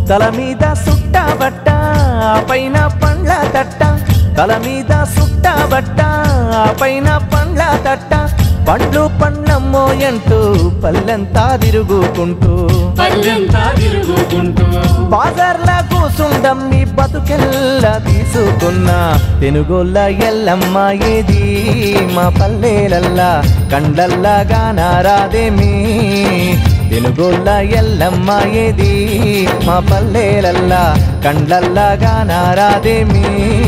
తల మీద సుట్టబట్ట ఆ పైన పండ్ల తట్ట తల మీద సుట్టబట్ట ఆ పైన పండ్ల తట్ట పండ్లు పండ్లమ్మో అంటూ పల్లెంతా తిరుగుకుంటూ పల్లెంతా తిరుగుకుంటూ బాజార్లా కూసుండం నీ బతుకెల్లా తీసుకున్నా తెనుగోళ్ళ ఎల్లమ్మ ఏది మా పల్లెలల్లా కండల్లా గానారాదేమి తెనుగోళ్ళ ఎల్లమ్మ ఏది మా పల్లెలల్లా కండల్లా గానారాదేమి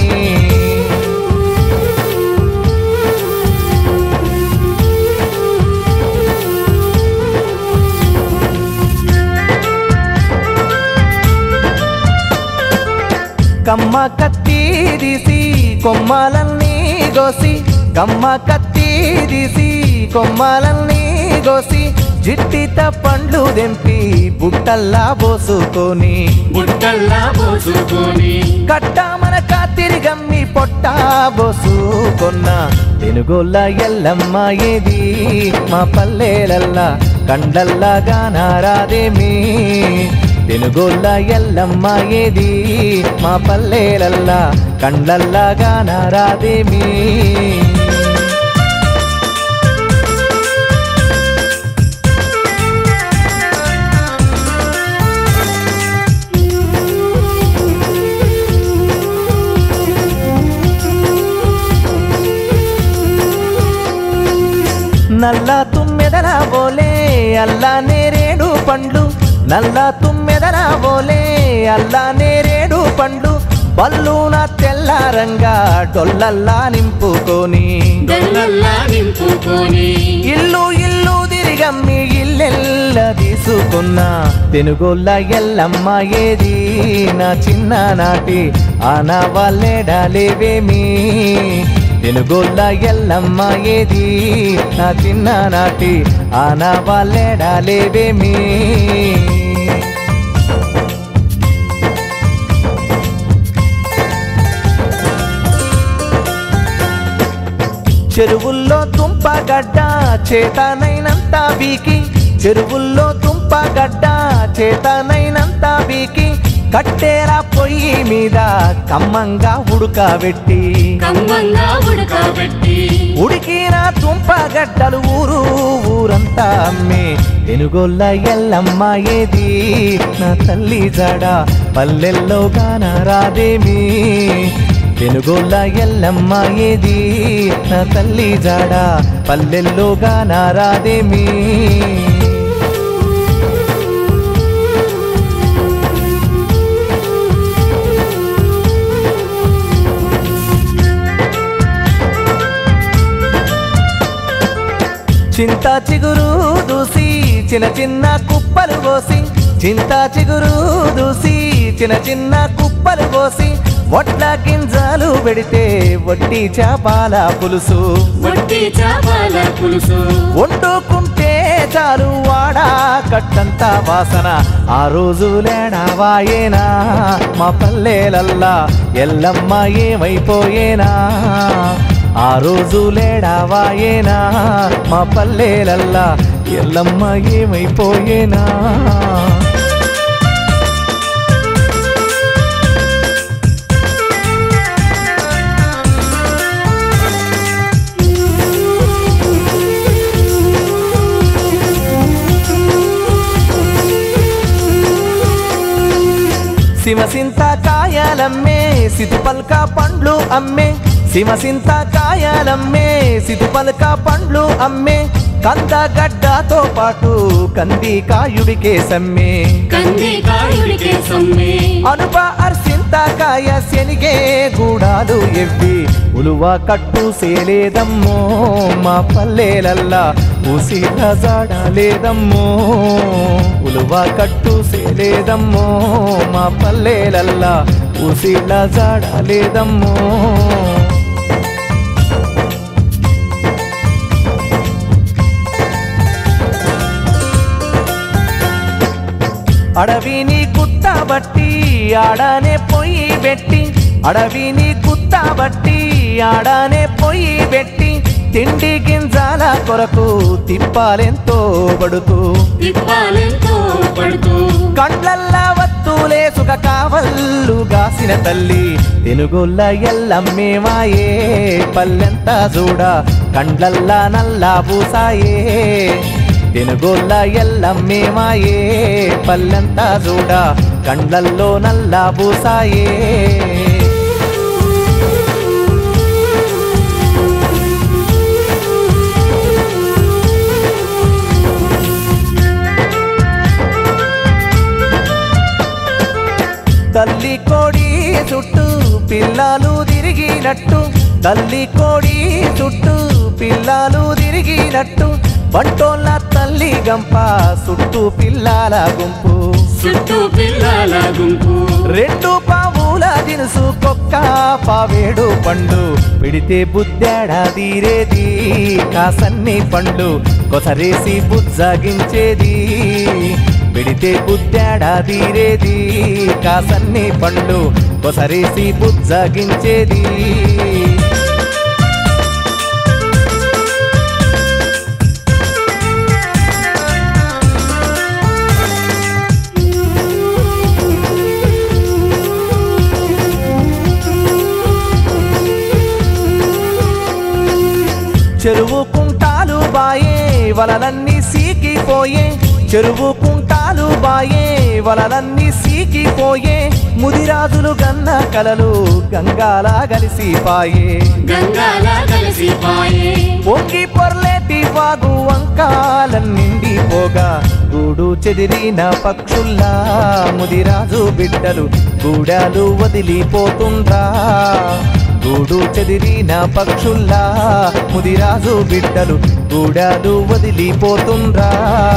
కమ్మ కత్తి తీసి కొమ్మలన్నీ గోసి కమ్మ కత్తి తీసి కొమ్మలన్నీ గోసి జిట్టిత పండ్లు దెంపి బుట్టల్లా పోసుకొని బుట్టల్లా పోసుకొని కట్ట మన కాతిరి గమ్మి పొట్ట బోసుకొన్న తెనుగోళ్ళ ఎల్లమ్మ ఏది మా పల్లెలల్లా కండల్లా గానారాదేమి తెనుగోళ్ళ ఎల్లమ్మ ఏది మా పల్లెలల్లా కండల్లా గానారాదేమి నల్ల తుమ్మెదల బోలే అల్లా నేరేడు పండ్లు నల్ల తుమ్మెదల బోలే అల్లా నేరేడు పండ్లు బల్లున తెల్లారంగా డొల్లల్లా నింపుకొని గల్లల్లా నింపుకొని ఇల్లు ఇల్లు తిరిగమ్మి ఇల్లెల్ల తీసుకున్న తెనుగోళ్ళ ఎల్లమ్మ ఏది నా చిన్ననాటి ఆనా వాళ్ళేడాలేవేమి తెనుగోళ్ళ ఎల్లమ్మ ఏది నా చిన్ననాటి ఆనా వాళ్ళేడాలేవేమి చెరువుల్లో తుంపగడ్డ చేతనైనంత బీకి చెరువుల్లో తుంపగడ్డ చేతనైనంత బీకి కట్టేరా పొయ్యి మీద కమ్మంగా ఉడకబెట్టి కమ్మంగా ఉడకబెట్టి ఉడికిన తుంపగడ్డలు ఊరు ఊరంతా అమ్మే వెనుగొల్ల ఎల్లమ్మ ఏది నా తల్లి జడ పల్లెల్లో గానరాదేమి వెనుగొల్ల ఎల్లమ్మ ఏది నా తల్లి జడ పల్లెల్లో గానరాదేమి చింత చిగురు దూసి చిన్న చిన్న కుప్పలు కోసి చింత చిగురు దూసి చిన్న చిన్న కుప్పలు కోసి వడ్ల గింజలు పెడితే వడ్డీ చేపల పులుసు వట్టి చేపల పులుసు వండుకుంటే చాలు వాడా కట్టంత వాసన ఆ రోజు లేడావాయేనా మా పల్లెలల్లా ఎల్లమ్మ ఏమైపోయేనా ఆ రోజు లేడావాయేనా మా పల్లెలల్లా ఎల్లమ్మ ఏమైపోయేనా సిమసింత కాయాలమ్మే సితుపల్క పండ్లు అమ్మే సిమసింత కాయాలమ్మే సితుపల్క పండ్లు అమ్మే కందగడ్డతో పాటు కంది కాయుడికే సమ్మే కంది కాయుడికే సమ్మె అనుప అర్సింత కాయ శనిగే గూడాలు ఎవ్వి ఉలువ కట్టు సేలేదమ్మో మా పల్లెలల్లా ఊసిల జాడలేదమ్మో ఉలువ కట్టు సేలేదమ్మో మా పల్లెలల్లా ఊసిల జాడలేదమ్మో అడవిని కుట్టబట్టి ఆడనే పొయ్యి పెట్టి అడవిని కుట్టబట్టి ఆడనే పొయ్యి పెట్టి తిండి గింజాల కొరకు తిప్పాలెంతో పడుతూ తిప్పాలెంతో పడుతూ కండ్లల్లా వత్తులే కావల్లు గాసిన తల్లి తెనుగొల్ల ఎల్లమ్మేమాయే పల్లెంతా చూడ కండ్లల్లా నల్లా పూసాయే తెనుగొల్ల ఎల్లమ్మేమాయే పల్లెంతా చూడ కండ్లల్లో నల్లా పూసాయే తల్లి కోడి చుట్టూ పిల్లలు తిరిగినట్టు తల్లి కోడి చుట్టూ పిల్లలు తిరిగినట్టు బంటోళ్ళ తల్లి గంప చుట్టూ పిల్లల గుంపు చుట్టూ పిల్లల గుంపు రెండు పావుల దినుసు కొక్క పావేడు పండు పిడితే బుద్ధాడా తీరేది కాసన్ని పండు కొసరేసి బుజ్జగించేది పిడితే బుద్ధాడా తీరేది కాసన్ని పండు కొసరేసి బుజ్జగించేది చెరువు కుంటాలు బాయే వలలన్నీ సీకిపోయే చెరువు కుంటాలు బాయే వలలన్నీ సీకిపోయే ముదిరాజులు గన్న కలలు గంగాల కలిసిపాయే గంగాల కలిసిపాయే పొంగి పొర్లేటి వాగు వంకాలన్నిండిపోగా గూడు చెదిరిన పక్షుల్లా ముదిరాజు బిడ్డలు గూడాలు వదిలిపోతుండ్రా గూడు చెదిరిన పక్షుల్లా ముదిరాజు బిడ్డలు గూడాలు వదిలిపోతుండ్రా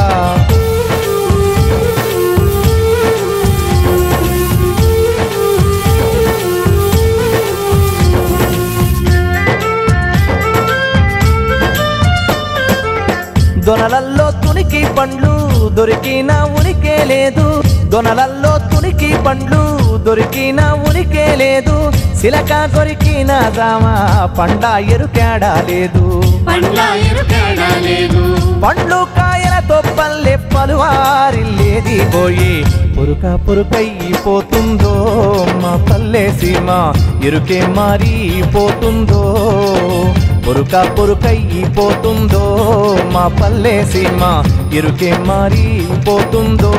దొనలల్లో తునికి పండ్లు దొరికిన ఉనికే లేదు దొనలల్లో తునికి పండ్లు దొరికిన ఉనికే లేదు సిలక కొరికిన జామ పండ ఎరుకేడా లేదు పండ్ల ఎరుకేడా లేదు పండ్లు కాయలతో పల్లె పలువారిల్లేది పోయి పురుక పురుకైపోతుందో మా పల్లె సీమ ఇరుకే మారిపోతుందో పురుక పురుకైపోతుందో మా పల్లె సీమ ఇరుకే మారిపోతుందో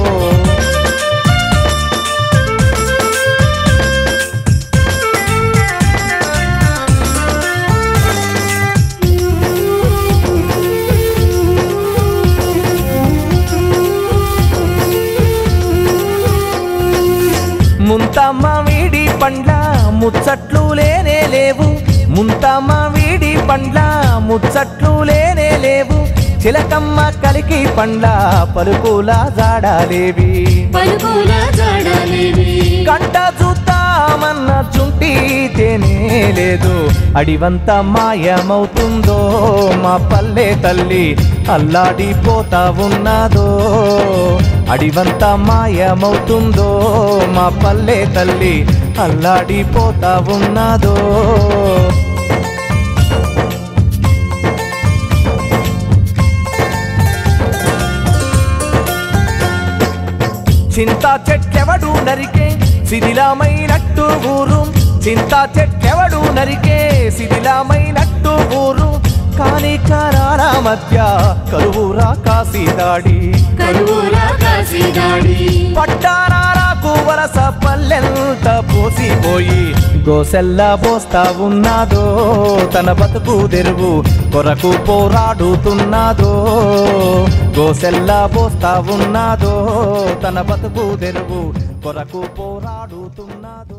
ముంతమ్మ వీడి పండ్ల ముచ్చట్లు లేనే లేవు ముంతమ్మ వీడి పండ్ల ముచ్చట్లు లేనే లేవు చిలకమ్మ కలికి పండ్ల పలుకుల జాడాలేవి పలుకుల జాడలేవి కంట చూద్దామన్న చుంటి తేనే లేదు అడివంత మాయమవుతుందో మా పల్లె తల్లి అల్లాడిపోతా ఉన్నదో అడివంత మాయమవుతుందో మా పల్లె తల్లి అల్లాడిపోతా ఉన్నదో చింతా చెట్టెవడు నరికే శిథిలమైనట్టు ఊరు చింతా చెట్టెవడు నరికే శిథిలమైనట్టు ఊరు కాని కరాల మధ్య కరువురా కాసి దాడి కరువుల కాసి దాడి పట్టారాలకు వలస పల్లెంత పోసిపోయి గోసెల్ల పోస్తా ఉన్నాదో తన బతుకు తెరువు కొరకు పోరాడుతున్నాదో గోసెల్ల పోస్తా ఉన్నాదో తన బతుకు తెరువు కొరకు పోరాడుతున్నాదో